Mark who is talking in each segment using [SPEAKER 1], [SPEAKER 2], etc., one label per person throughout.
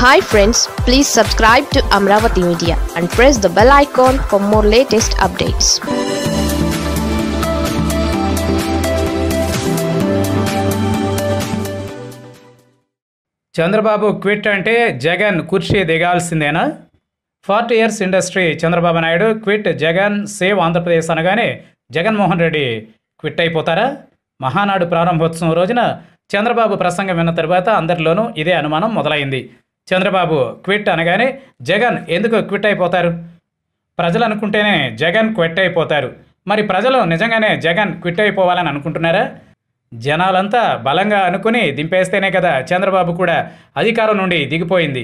[SPEAKER 1] hi friends please subscribe to Amaravati media and press the bell icon for more latest updates
[SPEAKER 2] Chandrababu quit అంటే జగన్ కుర్చీ దిగాల్సిందేనా forty years industry Chandrababu Naidu quit Jagan save Andhra Pradesh అనగానే Jaganmohan Reddy quit అయిపోతారా మహానాడు ప్రారంభోత్సవం రోజున చంద్రబాబు ప్రసంగం విన్న తర్వాత అందరిలోనూ ఇదే అనుమానం మొదలైంది చంద్రబాబు క్విట్ అనగానే జగన్ ఎందుకు క్విట్ అయిపోతారు ప్రజలు అనుకుంటేనే జగన్ క్విట్ అయిపోతారు మరి ప్రజలు నిజంగానే జగన్ క్విట్ అయిపోవాలని అనుకుంటున్నారా జనాలంతా బలంగా అనుకుని దింపేస్తేనే కదా చంద్రబాబు కూడా అధికారం నుండి దిగిపోయింది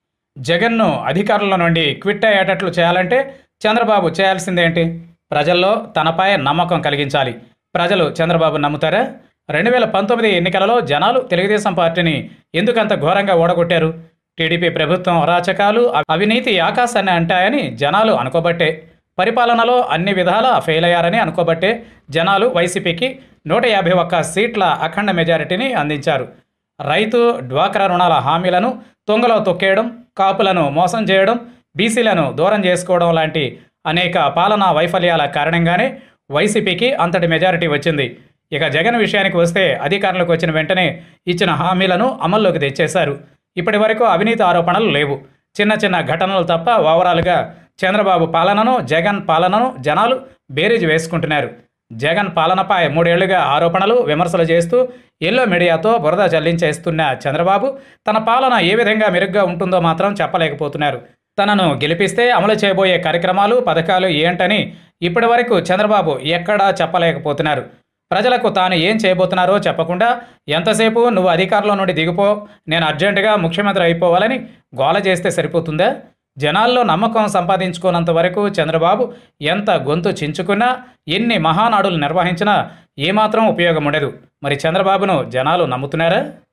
[SPEAKER 2] జగన్ను అధికారంలో నుండి క్విట్ అయ్యేటట్లు చేయాలంటే చంద్రబాబు చేయాల్సిందేంటి ప్రజల్లో తనపై నమ్మకం కలిగించాలి ప్రజలు చంద్రబాబు నమ్ముతారా రెండు వేల పంతొమ్మిది ఎన్నికలలో జనాలు తెలుగుదేశం పార్టీని ఎందుకంత ఘోరంగా ఓడగొట్టారు టీడీపీ ప్రభుత్వం అరాచకాలు అవినీతి ఆకాశాన్ని అంటాయని జనాలు అనుకోబట్టే పరిపాలనలో అన్ని విధాల ఫెయిల్ అయ్యారని అనుకోబట్టే జనాలు వైసీపీకి నూట యాభై ఒక్క సీట్ల అఖండ మెజారిటీని అందించారు రైతు డ్వాక్రా రుణాల హామీలను తుంగలో తొక్కేయడం కాపులను మోసం చేయడం బీసీలను దూరం చేసుకోవడం లాంటి అనేక పాలనా వైఫల్యాల కారణంగానే వైసీపీకి అంతటి మెజారిటీ వచ్చింది ఇక జగన్ విషయానికి వస్తే అధికారంలోకి వచ్చిన వెంటనే ఇచ్చిన హామీలను అమల్లోకి తెచ్చేశారు ఇప్పటి వరకు అవినీతి ఆరోపణలు లేవు చిన్న చిన్న ఘటనలు తప్ప ఓవరాల్గా చంద్రబాబు పాలనను జగన్ పాలనను జనాలు బేరీజు వేసుకుంటున్నారు జగన్ పాలనపై మూడేళ్లుగా ఆరోపణలు విమర్శలు చేస్తూ ఎల్లో మీడియాతో బురద జల్లించేస్తున్న చంద్రబాబు తన పాలన ఏ విధంగా మెరుగ్గా ఉంటుందో మాత్రం చెప్పలేకపోతున్నారు తనను గెలిపిస్తే అమలు చేయబోయే కార్యక్రమాలు పథకాలు ఏంటని ఇప్పటి వరకు చంద్రబాబు ఎక్కడా చెప్పలేకపోతున్నారు ప్రజలకు తాను ఏం చేయబోతున్నారో చెప్పకుండా ఎంతసేపు నువ్వు అధికారంలో నుండి దిగిపో నేను అర్జెంటుగా ముఖ్యమంత్రి అయిపోవాలని గోల చేస్తే సరిపోతుందా జనాల్లో నమ్మకం సంపాదించుకున్నంత వరకు చంద్రబాబు ఎంత గొంతు చించుకున్నా ఎన్ని మహానాడులు నిర్వహించినా ఏమాత్రం ఉపయోగం ఉండదు మరి చంద్రబాబును జనాలు నమ్ముతున్నారా